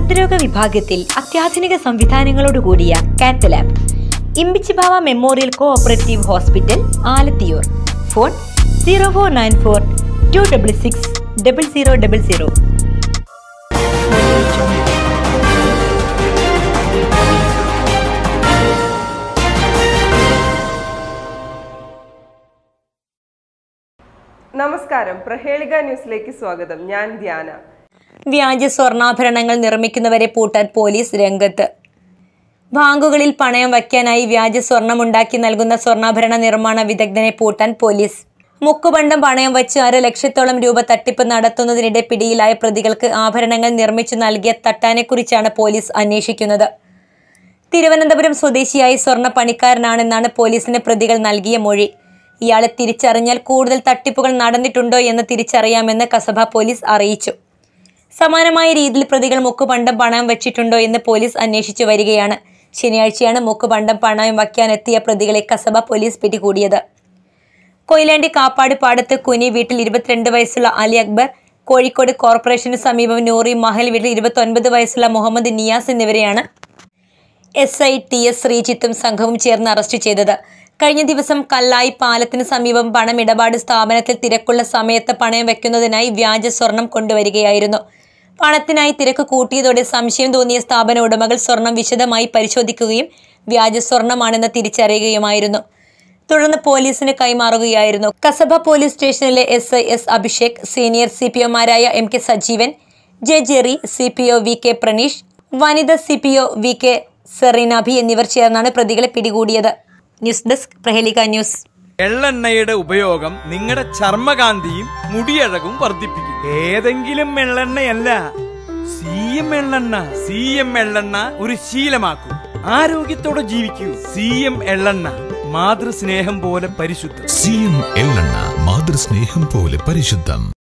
ഹൃദ്രോഗ വിഭാഗത്തിൽ അത്യാധുനിക സംവിധാനങ്ങളോടുകൂടിയ cath lab Imbichibava memorial cooperative hospital Alathiyur phone zero four nine four two double six double zero double zero നമസ്കാരം പ്രഹേളിക ന്യൂസിലേക്ക് സ്വാഗതം ഞാൻ ധ്യാന വ്യാജ സ്വർണ്ണാഭരണങ്ങൾ നിർമ്മിക്കുന്നവരെ പൂട്ടാൻ പോലീസ് രംഗത്ത് ബാങ്കുകളിൽ പണയം വയ്ക്കാനായി വ്യാജ സ്വർണമുണ്ടാക്കി നൽകുന്ന സ്വർണ്ണാഭരണ നിർമ്മാണ വിദഗ്ധനെ പൂട്ടാൻ പോലീസ് മുക്കുബണ്ടം പണയം വച്ച് അര ലക്ഷത്തോളം രൂപ തട്ടിപ്പ് നടത്തുന്നതിനിടെ പിടിയിലായ പ്രതികൾക്ക് ആഭരണങ്ങൾ നിർമ്മിച്ചു നൽകിയ തട്ടാനെക്കുറിച്ചാണ് പോലീസ് അന്വേഷിക്കുന്നത് തിരുവനന്തപുരം സ്വദേശിയായ സ്വർണ്ണ പണിക്കാരനാണെന്നാണ് പോലീസിന് പ്രതികൾ നൽകിയ മൊഴി ഇയാളെ തിരിച്ചറിഞ്ഞാൽ കൂടുതൽ തട്ടിപ്പുകൾ നടന്നിട്ടുണ്ടോ എന്ന് തിരിച്ചറിയാമെന്ന് കസബ പോലീസ് അറിയിച്ചു സമാനമായ രീതിയിൽ പ്രതികൾ മുക്കുപണ്ടം പണയം വെച്ചിട്ടുണ്ടോ എന്ന് പോലീസ് അന്വേഷിച്ചു വരികയാണ് ശനിയാഴ്ചയാണ് മുക്കുപണ്ടം പണയം വയ്ക്കാനെത്തിയ പ്രതികളെ കസബ പോലീസ് പിടികൂടിയത് കൊയിലാണ്ടി കാപ്പാട് പാടത്ത് കുനി വീട്ടിൽ ഇരുപത്തിരണ്ട് വയസ്സുള്ള അലി അക്ബർ കോഴിക്കോട് കോർപ്പറേഷന് സമീപം നൂറി മഹൽ വീട്ടിൽ ഇരുപത്തൊൻപത് വയസ്സുള്ള മുഹമ്മദ് നിയാസ് എന്നിവരെയാണ് എസ് ഐ ടി എസ് ശ്രീജിത്തും സംഘവും ചേർന്ന് അറസ്റ്റ് ചെയ്തത് കഴിഞ്ഞ ദിവസം കല്ലായി പാലത്തിന് സമീപം പണമിടപാട് സ്ഥാപനത്തിൽ തിരക്കുള്ള സമയത്ത് പണയം വെക്കുന്നതിനായി വ്യാജ സ്വർണം കൊണ്ടുവരികയായിരുന്നു പണത്തിനായി തിരക്ക് കൂട്ടിയതോടെ സംശയം തോന്നിയ സ്ഥാപന ഉടമകൾ സ്വർണം വിശദമായി പരിശോധിക്കുകയും വ്യാജ സ്വർണമാണെന്ന് തിരിച്ചറിയുകയുമായിരുന്നു തുടർന്ന് പോലീസിന് കൈമാറുകയായിരുന്നു കസബ പോലീസ് സ്റ്റേഷനിലെ S I S Abhishek senior C P ഒമാരായ M K Sajeevan J Jerry C P O V K Praneesh വനിത C P O V K Sereenabhi എന്നിവർ ചേർന്നാണ് പ്രതികളെ പിടികൂടിയത് ന്യൂസ് ഡെസ്ക് പ്രഹേലിക ന്യൂസ് എള്ളെണ്ണയുടെ ഉപയോഗം നിങ്ങളുടെ ചർമ്മകാന്തിയും മുടിയഴകും വർദ്ധിപ്പിക്കും ഏതെങ്കിലും എള്ളെണ്ണയല്ല സി എം എള്ളെണ്ണ സി എം എള്ളെണ്ണ ഒരു ശീലമാക്കൂ ആരോഗ്യത്തോടെ ജീവിക്കൂ സി എം എള്ളെണ്ണ മാതൃസ്നേഹം പോലെ പരിശുദ്ധം സി എം എള്ളെണ്ണ മാതൃസ്നേഹം പോലെ പരിശുദ്ധം